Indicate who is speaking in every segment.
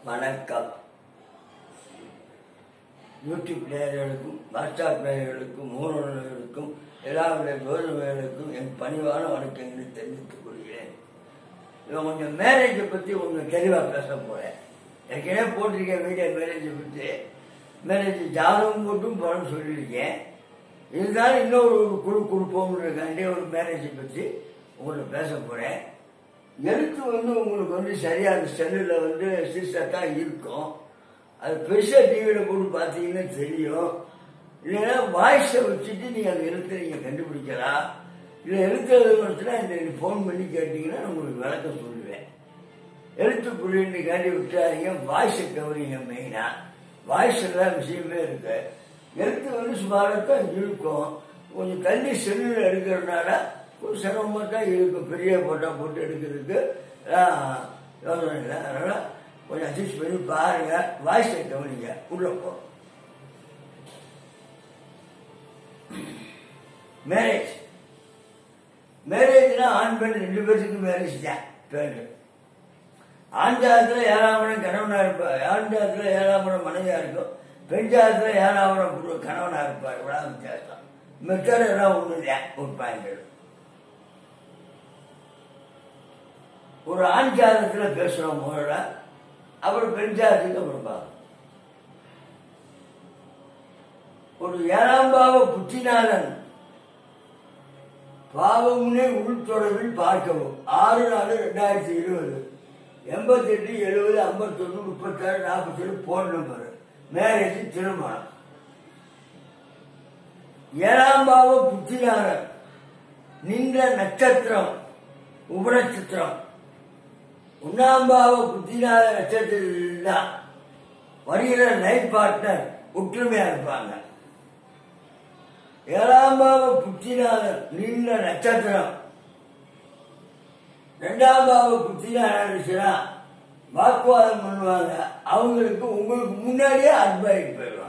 Speaker 1: வணக்கம் யூடியூப் நேயர்களுக்கும் வாட்ஸ்அப் நேயர்களுக்கும் மூலர்களுக்கும் எல்லாருடைய ஜோதிடர்களுக்கும் என் பணிவான வணக்கங்களை தெரிவித்துக் கொள்கிறேன் இவன் கொஞ்சம் மேரேஜை பற்றி கொஞ்சம் தெளிவாக பேச போகிறேன் ஏற்கனவே போட்டிருக்கேன் வீடியோ மேரேஜை பற்றி மேரேஜ் ஜாதகம் போட்டும் போகணும்னு சொல்லியிருக்கேன் இருந்தாலும் இன்னொரு ஒரு குழு கொடுப்போம்ன்றதுக்காண்டி ஒரு மேரேஜை பற்றி உங்கள்ட்ட பேச போகிறேன் எழுத்து வந்து உங்களுக்கு வந்து சரியாக செல்லில் வந்து சிறுசாக தான் இருக்கும் அது பெருசாக டிவியில் போட்டு பார்த்தீங்கன்னா தெரியும் இல்லைன்னா வாய்ஸை வச்சுட்டு நீங்கள் அந்த எழுத்தை நீங்கள் கண்டுபிடிக்கலாம் இல்லை எழுத்து எழுதுனா இந்த ஃபோன் பண்ணி கேட்டிங்கன்னா நான் உங்களுக்கு விளக்கம் சொல்லுவேன் எழுத்து புள்ளின்னு காண்டி விட்டாதீங்க வாய்ஸை கவனிங்க மெயினாக வாய்ஸில் தான் விஷயமே இருக்கு எழுத்து வந்து சுமாராக தான் இருக்கும் கொஞ்சம் தள்ளி செல்லில் எடுக்கிறதுனால கொஞ்சம் சிரமமாக தான் இருக்கும் பெரிய போட்டா போட்டு எடுக்கிறதுக்கு ஆஹ், யோசனை இல்லை அதனால் கொஞ்சம் அட்ஜஸ்ட் பண்ணி பாருங்க வாய்ஸை கவனிங்க உள்ள போ மேரேஜ் மேரேஜ்னா ஆண் பெண் ரெண்டு பேருக்கு மேரேஜ் தான் பேரு ஆண் ஜாதத்துல ஏழாம் இடம் கணவனா இருப்பார் ஆண் ஜாதத்துல ஏழாம் இடம் மனைவியா இருக்கும் பெண் ஜாதத்துல ஏழாம் இடம் புரு- கணவனா இருப்பார் இவ்வளவு வித்தியாசம் மெத்தட் எல்லாம் ஒண்ணு தான் ஒரு பாயிண்ட் ஒரு ஆண் ஜாதகத்துல பேசுறோம் முதல்ல அப்புறம் பெண் ஜாதத்துக்கு அப்புறம் பார்க்கணும் ஒரு ஏழாம் பாவ புத்திநாதன் பாவமுனே உள்தொடர்பில் பார்க்கவும் ஆறு நாலு ரெண்டாயிரத்தி இருபது எண்பத்தெட்டு எழுபது ஐம்பத்தொன்று முப்பத்தாறு நாற்பத்தேழு போன் நம்பர் மேரேஜ் திருமணம் ஏழாம் பாவ புத்திநாதன் நின்ற நட்சத்திரம் உபநட்சத்திரம் ஒன்னாம் பாவ புத்திநாத நட்சத்திரத்தில் தான் வருகிற லைஃப் பார்ட்னர் ஒற்றுமையா இருப்பாங்க ஏழாம் பாவ புத்திநாதன் நின்ற நட்சத்திரம் ரெண்டாம் பாவ புத்திநாதன் இருந்துச்சுன்னா வாக்குவாதம் பண்ணுவாங்க அவங்களுக்கு உங்களுக்கு முன்னாடியே அட்வைட் போயிடுவாங்க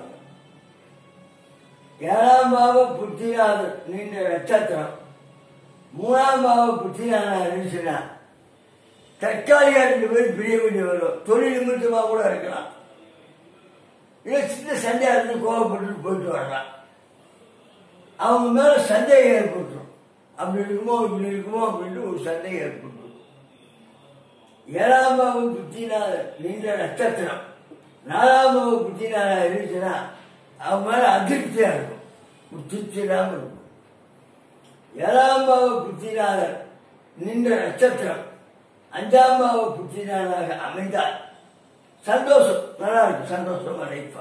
Speaker 1: ஏழாம் பாவ புத்திநாதன் நின்ற நட்சத்திரம் மூணாம் பாவ புத்திநாதன் இருந்துச்சுன்னா தற்காலிகா ரெண்டு பேரும் பிரிய வேண்டி வரும் தொழில் நிமித்தமா கூட இருக்கலாம் இல்ல சின்ன சண்டையா இருந்து கோவப்பட்டு போயிட்டு வரலாம் அவங்க மேல சந்தேகம் ஏற்பட்டுரும் அப்படி இருக்குமோ இப்படி இருக்குமோ அப்படின்ட்டு ஒரு சந்தேகம் ஏற்பட்டுரும் ஏழாம் பாவம் புத்தினால நீண்ட நட்சத்திரம் நாலாம் பாவம் புத்தினால இருந்துச்சுன்னா அவங்க மேல அதிருப்தியா இருக்கும் ஒரு திருப்தி இல்லாம இருக்கும் ஏழாம் பாவ புத்தினாளர் நின்ற நட்சத்திரம் அஞ்சாம் பாவ புத்தினாளாக அமைந்தால் சந்தோஷம் நல்லா இருக்கும் சந்தோஷமா லைஃபா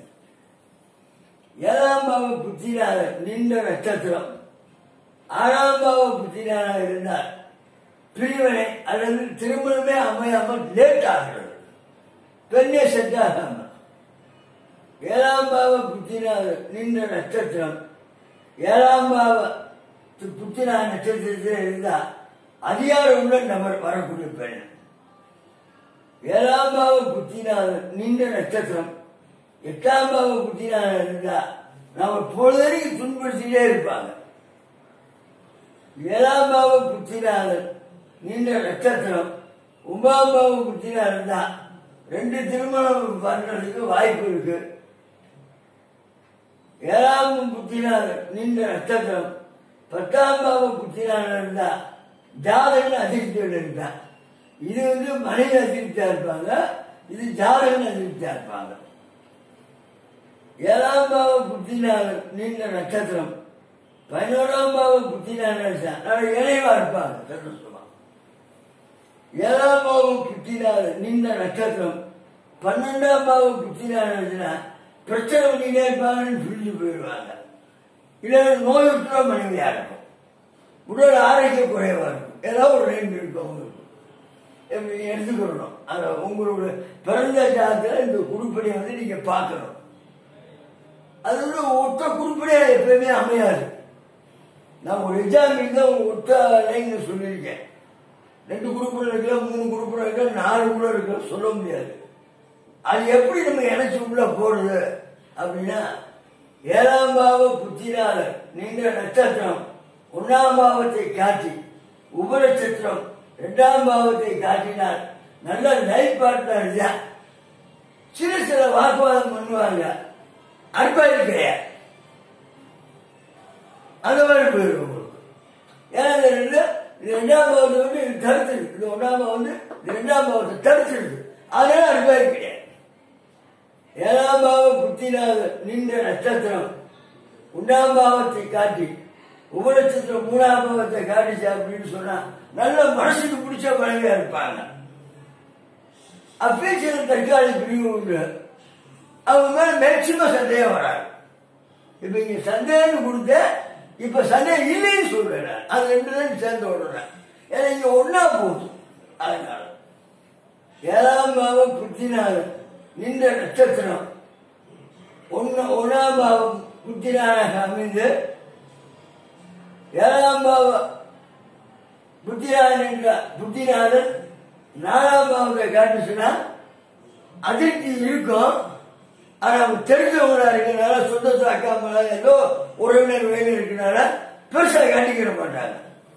Speaker 1: ஏழாம் பாவ புத்தினாளர் நின்ற நட்சத்திரம் ஆறாம் பாவ புத்தினாளாக இருந்தால் பிரிவினை அல்லது திருமணமே அமையாமல் லேட் ஆகிறது பெண்ணே செட் ஆகாம ஏழாம் பாவ புத்தினாளர் நின்ற நட்சத்திரம் ஏழாம் பாவ புத்தினா நட்சத்திரத்தில் இருந்தா அதிகாரம் உள்ள நபர் வரக்கூடிய பெண் ஏழாம் பாவ புத்தினாளர் நின்ற நட்சத்திரம் எட்டாம் பாவ புத்தினாளர் இருந்தா நம்ம பொழுதனைக்கு துன்படுத்திட்டே இருப்பாங்க ஏழாம் பாவ புத்தினாளர் நின்ற நட்சத்திரம் ஒன்பதாம் பாவ புத்தினாளர் இருந்தா ரெண்டு திருமணம் பண்றதுக்கு வாய்ப்பு இருக்கு ஏழாம் புத்தினாளர் நின்ற நட்சத்திரம் பத்தாம் பாவ புத்தினாளர் இருந்தா ஜாதகன் அதிருப்தியோட இருந்தா இது வந்து மனைவி அதிருப்தியா இருப்பாங்க இது ஜாதகன் அதிருப்தியா இருப்பாங்க ஏழாம் பாவ புத்தினாளர் நின்ற நட்சத்திரம் பதினோராம் பாவ புத்தினாளர் நல்ல இணைவா இருப்பாங்க சந்தோஷமா ஏழாம் பாவ புத்தினாளர் நின்ற நட்சத்திரம் பன்னெண்டாம் பாவ புத்தினாளர் பிரச்சனை பண்ணிட்டே இருப்பாங்கன்னு பிரிஞ்சு போயிடுவாங்க இல்லைன்னா நோயுற்ற மனைவியா இருக்கும் உடல் ஆரோக்கிய குறைவா இருக்கும் ஏதாவது ஒரு ரெண்டு இருக்கும் அவங்களுக்கு எப்படி எடுத்துக்கணும் அதை உங்களோட பிறந்த ஜாதத்தில் இந்த குடுப்படியை வந்து நீங்க பார்க்கணும் அது வந்து ஒத்த குடுப்படியா எப்பயுமே அமையாது நான் ஒரு எக்ஸாம்பிள் தான் ஒத்த லைன் சொல்லியிருக்கேன் ரெண்டு குரூப்பில் இருக்கல மூணு குரூப்பில் இருக்கல நாலு கூட இருக்கல சொல்ல முடியாது அது எப்படி நம்ம இணைச்சு உள்ள போறது அப்படின்னா ஏழாம் பாவ புத்தினாளர் நீண்ட நட்சத்திரம் ஒன்னாம் பாவத்தை காட்டி உபநட்சத்திரம் இரண்டாம் பாவத்தை காட்டினால் நல்ல லைஃப் பார்ட்னர் தான் சில சில வாக்குவாதம் பண்ணுவாங்க அற்பாதி கிடையாது அந்த மாதிரி போயிடும் உங்களுக்கு ஏன்னா இந்த ரெண்டு இது ரெண்டாம் பாவத்தை வந்து இது தடுத்துருக்கு இது ஒன்றாம் பாவம் வந்து இது ரெண்டாம் பாவத்தை தடுத்துருக்கு அதனால அற்பாதி கிடையாது ஏழாம் பாவ புத்தினாக நின்ற நட்சத்திரம் ஒன்றாம் பாவத்தை காட்டி உபநட்சத்திரம் மூணாம் பாவத்தை காட்டிச்சு அப்படின்னு சொன்னா நல்ல மனசுக்கு பிடிச்ச மனைவியா இருப்பாங்க அப்பயே சில தற்காலிக பிரிவு உண்டு அவங்க மேல மேக்சிமம் சந்தேகம் வராது இப்ப இங்க சந்தேகம் கொடுத்த இப்ப சந்தேகம் இல்லைன்னு சொல்றேன் நான். அது ரெண்டு தான் சேர்ந்து விடுறேன் ஏன்னா இங்க ஒன்னா போகுது அதனால ஏழாம் பாவம் புத்தினால நின்ற நட்சத்திரம் ஒன்னு ஒன்னாம் பாவம் புத்தினாக அமைந்து ஏழாம் பாவ புத்திநாதன் என்ற புத்திநாதன் நாலாம் பாவத்தை காட்டுச்சுன்னா அதிர்ச்சி இருக்கும் ஆனா அவங்க தெரிஞ்சவங்களா இருக்கனால சொந்த சாக்காமல ஏதோ உறவினர் வேலை இருக்கனால பெருசா காட்டிக்கிற மாட்டாங்க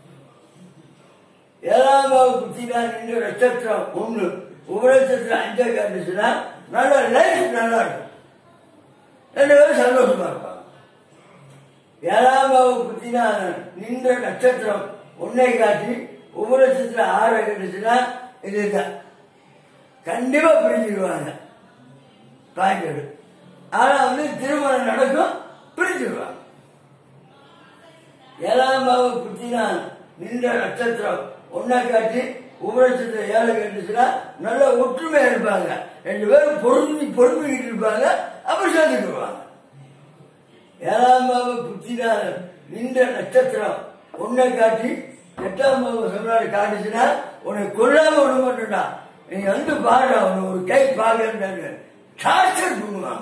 Speaker 1: ஏழாம் பாவ புத்திநாதன் என்ற நட்சத்திரம் ஒண்ணு உபநட்சத்திரம் அஞ்சா காட்டுச்சுன்னா நல்ல லைஃப் நல்லா இருக்கும் ரெண்டு பேரும் சந்தோஷமா இருப்பாங்க ஏழாம் பாவ புத்திநாதன் நின்ற நட்சத்திரம் ஒன்னை காட்டி உபநட்சத்திரம் ஆறை கட்டுச்சுன்னா இதுதான் கண்டிப்பா பிரிஞ்சிருவாங்க பாய்ஞ்சது ஆனா வந்து திருமணம் நடக்கும் பிரிஞ்சிருவாங்க ஏழாம் பாவ புத்தினான் நின்ற நட்சத்திரம் ஒன்னை காட்டி உபநட்சத்திரம் ஏழை கட்டுச்சுன்னா நல்ல ஒற்றுமையா இருப்பாங்க ரெண்டு பேரும் பொருந்தி பொறுமைக்கிட்டு இருப்பாங்க அப்புறம் சேர்ந்துக்குவாங்க ஏழாம் பாவ புத்தினாரன் நின்ற நட்சத்திரம் உன்னை காட்டி எட்டாம் பாவ சொல்றாரு காட்டுச்சுன்னா உன்னை கொல்லாம விட மாட்டேன்டா நீ வந்து பாரு அவனை ஒரு கை பாக்குறாங்க டார்ச்சர் பண்ணுவாங்க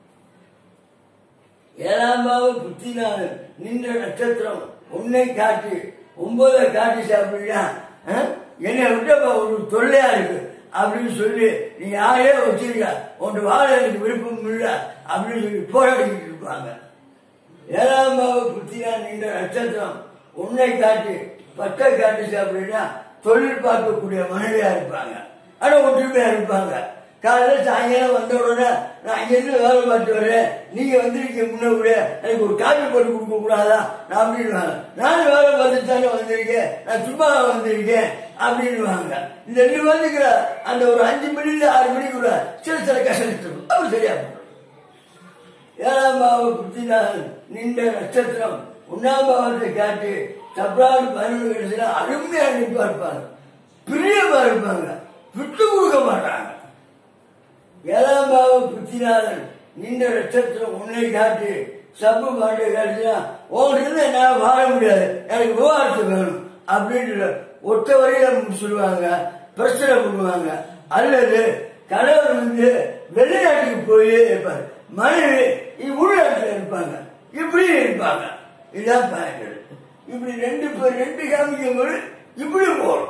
Speaker 1: ஏழாம் பாவ புத்தினாரன் நின்ற நட்சத்திரம் உன்னை காட்டி ஒன்பதை காட்டிச்சு அப்படின்னா அஹ், என்னை விட்டு அப்ப ஒரு தொல்லையா இருக்கு அப்படின்னு சொல்லி நீ யாரே வச்சிருக்க உன் வாழ எனக்கு விருப்பம் இல்லை அப்படின்னு சொல்லி போராடிக்கிட்டு இருப்பாங்க ஏழாம் பாவ புத்தியா நின்ற நட்சத்திரம் உன்னை காட்டி பட்டை காட்டுச்சு அப்படின்னா தொழில் பார்க்கக்கூடிய மனைவியா இருப்பாங்க ஆனா ஒற்றுமையா இருப்பாங்க காலையில சாயங்காலம் வந்த உடனே நான் அங்கிருந்து வேலை பார்த்து வரேன் நீங்க வந்திருக்கீங்க முன்ன கூட எனக்கு ஒரு காபி போட்டு கொடுக்க கூடாதா நான் அப்படின்வாங்க நானும் வேலை பார்த்துட்டு தானே வந்திருக்கேன் நான் சும்மா வந்திருக்கேன் அப்படின்வாங்க இந்த ரெண்டு பேருக்குற அந்த ஒரு அஞ்சு மணில ஆறு மணிக்குள்ள சில சில கஷ்டம் இருக்கும் அவர் சரியா போயிடும். ஏழாம் பாவ புத்தினான் நின்ற நட்சத்திரம் ஒன்னாம் பாவத்தை காட்டி தப்ராடு பதினொன்று கிடைச்சுனா அருமையா நிற்பா இருப்பாங்க பிரியமா இருப்பாங்க விட்டு கொடுக்க மாட்டாங்க ஏழாம் பாவ புத்திநாதன் நின்ற நட்சத்திரம் உன்னை காட்டி சப்பு பாட்டை காட்டினா உங்ககிட்ட என்னால வாழ முடியாது எனக்கு விவகாரத்து வேணும் அப்படின்ற ஒத்த வரையில சொல்லுவாங்க பிரச்சனை பண்ணுவாங்க அல்லது கணவர் வந்து வெளிநாட்டுக்கு போய் இருப்பார் மனைவி இ- உள்நாட்டுல இருப்பாங்க இப்படி இருப்பாங்க இதுதான் பாயிண்ட் இப்படி ரெண்டு பேர் ரெண்டு காமிக்கும் போது இப்படி போறோம்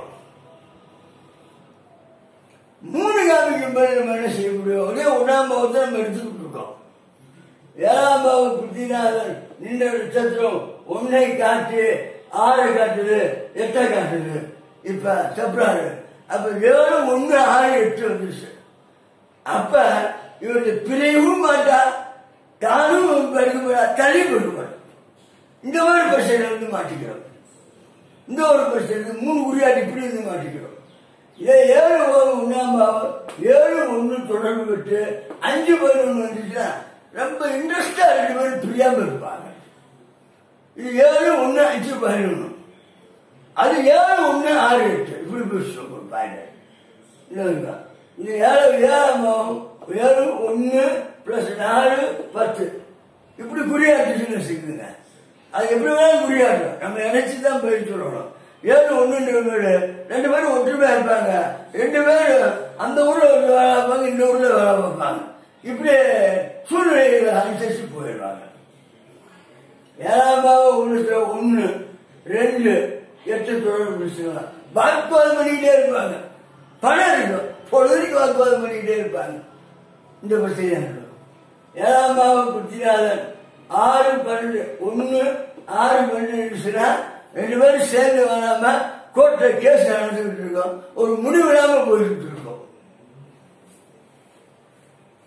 Speaker 1: மூணு காமிக்கும் போது நம்ம என்ன செய்ய முடியும் ஒரே ஒன்றாம் பாவத்தை நம்ம எடுத்துக்கிட்டு இருக்கோம் ஏழாம் பாவ புத்திநாதன் நின்ற நட்சத்திரம் ஒன்னை காட்டு ஆறை காட்டுது எட்டை காட்டுது இப்ப செப்ராரு அப்ப ஏழு ஒன்று ஆறு எட்டு வந்துருச்சு அப்ப இவருக்கு பிரியவும் மாட்டா தானும் படிக்க மாட்டா தள்ளி கொடுக்க மாட்டா இந்த மாதிரி பிரச்சனை வந்து மாட்டிக்கிறோம் இந்த ஒரு பிரச்சனை மூணு உரியாடி இப்படி வந்து மாட்டிக்கிறோம் இதே ஏழு ஒரு ஒன்றாம் பாவம் ஏழு ஒன்று தொடர்பு விட்டு அஞ்சு பதினொன்று வந்துச்சுன்னா ரொம்ப இன்ட்ரெஸ்டா ரெண்டு பேரும் பிரியாம இருப்பாங்க இது ஏழு ஒன்று அஞ்சு பதினொன்று அது ஏழு ஒன்று ஆறு எட்டு இப்படி பேசுவோம் ஒரு பாயிண்ட் இல்லைங்களா இது ஏழு ஏழாம் பாவம் ஏழு ஒன்று பிளஸ் நாலு பத்து இப்படி குறியாட்டுச்சுன்னு வச்சுக்கோங்க அது எப்படி வேணாலும் குறியாட்டும் நம்ம நினைச்சு தான் போய் சொல்லணும் ஏழு ஒன்று வீடு ரெண்டு பேரும் ஒற்றுமையா இருப்பாங்க ரெண்டு பேரும் அந்த ஊர்ல ஒரு வேலை பார்ப்பாங்க இந்த ஊர்ல வேலை பார்ப்பாங்க இப்படி சூழ்நிலைகளை அனுசரிச்சு போயிடுவாங்க ஏழாம் பாவம் ஒன்று ஒன்று ரெண்டு எட்டு தொடர்பு பிடிச்சிக்கலாம் வாக்குவாதம் பண்ணிக்கிட்டே இருப்பாங்க பணம் இருக்கும் பொழுதுக்கு வாக்குவாதம் பண்ணிக்கிட்டே இருப்பாங்க இந்த பிரச்சனையா இருக்கும் ஏழாம் பாவம் புத்திநாதன் ஆறு பன்னெண்டு ஒன்று ஆறு பன்னெண்டு சொன்னா ரெண்டு பேரும் சேர்ந்து வராம கோர்ட்ல கேஸ் நடந்துகிட்டு இருக்கோம் ஒரு முடிவு இல்லாம போயிட்டு இருக்கோம்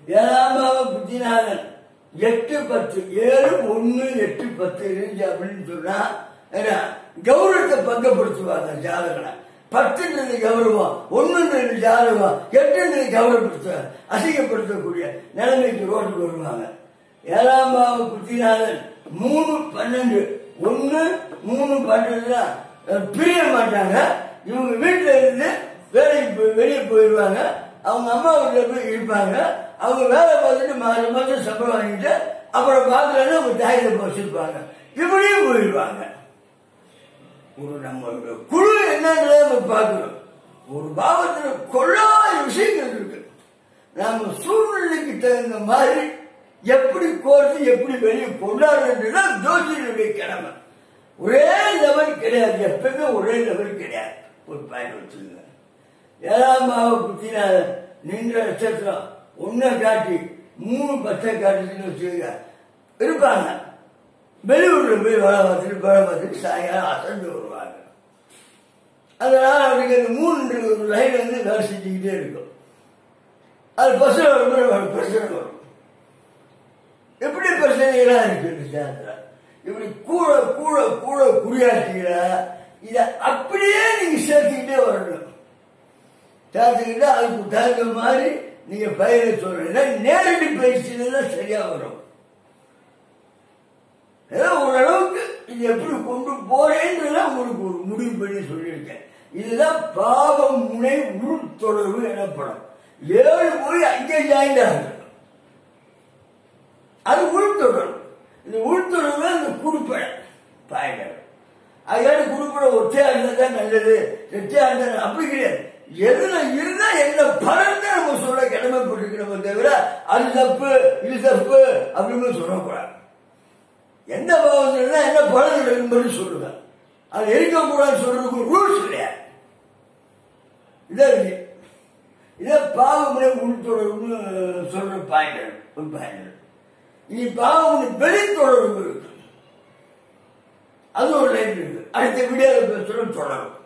Speaker 1: ஏழாம் பாவ புத்திநாதன் எட்டு பத்து ஏழு ஒண்ணு எட்டு பத்து இருந்துச்சு அப்படின்னு சொன்னா என்ன கௌரவத்தை பங்கப்படுத்துவாங்க ஜாதகனை பத்துன்றது கௌரவம் ஒண்ணுன்றது ஜாதகம் எட்டுன்றது கௌரவப்படுத்த அசிங்கப்படுத்தக்கூடிய நிலைமைக்கு ரோட்டுக்கு வருவாங்க ஏழாம் பாவ புத்திநாதன் மூணு பன்னெண்டு ஒண்ணு மூணு பன்னெண்டு பிரிய மாட்டாங்க இவங்க வீட்டுல இருந்து வேலைக்கு போய் வெளியே போயிடுவாங்க அவங்க அம்மா வீட்டுல போய் இருப்பாங்க அவங்க வேலை பார்த்துட்டு மாதம் மாதம் சம்பளம் வாங்கிட்டு அப்புறம் பார்க்கலன்னா அவங்க தாயில வச்சிருப்பாங்க இப்படியும் போயிடுவாங்க ஒரு நம்ம குழு என்னன்றதை நம்ம பார்க்கணும் ஒரு பாவத்துல கொள்ளாத விஷயங்கள் இருக்கு நாம சூழ்நிலைக்கு தகுந்த மாதிரி எப்படி கோர்த்து எப்படி வெளியே கொண்டாடுறதுதான் ஜோசியனுடைய கடமை ஒரே லெவல் கிடையாது எப்பவுமே ஒரே லெவல் கிடையாது ஒரு பயன் வச்சுங்க ஏழாம் பாவ புத்தினால நின்ற நட்சத்திரம் ஒன்றை காட்டி மூணு பத்தை காட்டுச்சுன்னு வச்சுங்க இருப்பாங்க வெளியூர்ல போய் வேலை பார்த்துட்டு வேலை பார்த்துட்டு சாயங்காலம் அசந்து வருவாங்க அதனால அவருக்கு அந்த மூன்று லைன் வந்து வேலை செஞ்சுக்கிட்டே இருக்கும் அது பிரச்சனை வரும்போது பிரச்சனை வரும் எப்படி பிரச்சனைகளா இருக்கு இந்த சாஸ்திரம் இப்படி கூட கூட கூட குறியாச்சுங்களா இதை அப்படியே நீங்க சேர்த்துக்கிட்டே வரணும் சேர்த்துக்கிட்டா அதுக்கு தகுந்த மாதிரி நீங்க பயிரை சொல்றீங்க நேரடி பயிற்சியில தான் சரியா வரும் ஏதோ ஓரளவுக்கு இது எப்படி கொண்டு போறேன்றத உங்களுக்கு ஒரு முடிவு பண்ணி சொல்லியிருக்கேன் இதுதான் பாவம் முனை உள்தொடர்பு எனப்படும் ஏழு போய் அங்கே ஜாயின் ஆகணும் அது உள்தொடர்பு இந்த உள்தொடர்பு அந்த குறுப்படை பாய்கள் அதனால குறுப்பட ஒற்றையா இருந்தா தான் நல்லது ரெட்டையா இருந்தா அப்படி கிடையாது எதுல இருந்தா என்ன பலன் தான் நம்ம சொல்ல கடமைப்பட்டிருக்கிறோமே தவிர அது தப்பு இது தப்பு அப்படின்னு சொல்லக்கூடாது எந்த பாவத்தில் இருந்தா என்ன பலன் இருக்கும்படி சொல்லுங்க அது இருக்கக்கூடாதுன்னு சொல்றதுக்கு ரூல்ஸ் கிடையாது இதான் இருக்கு இதை பாவமுறை உள்தொடர்புன்னு சொல்ற பாயிண்ட் ஒரு பாயிண்ட் இனி பாவமுறை வெளித்தொடர்பு இருக்கு அது ஒரு லைன் இருக்கு அடுத்த வீடியோவில் பேசுற தொடரும்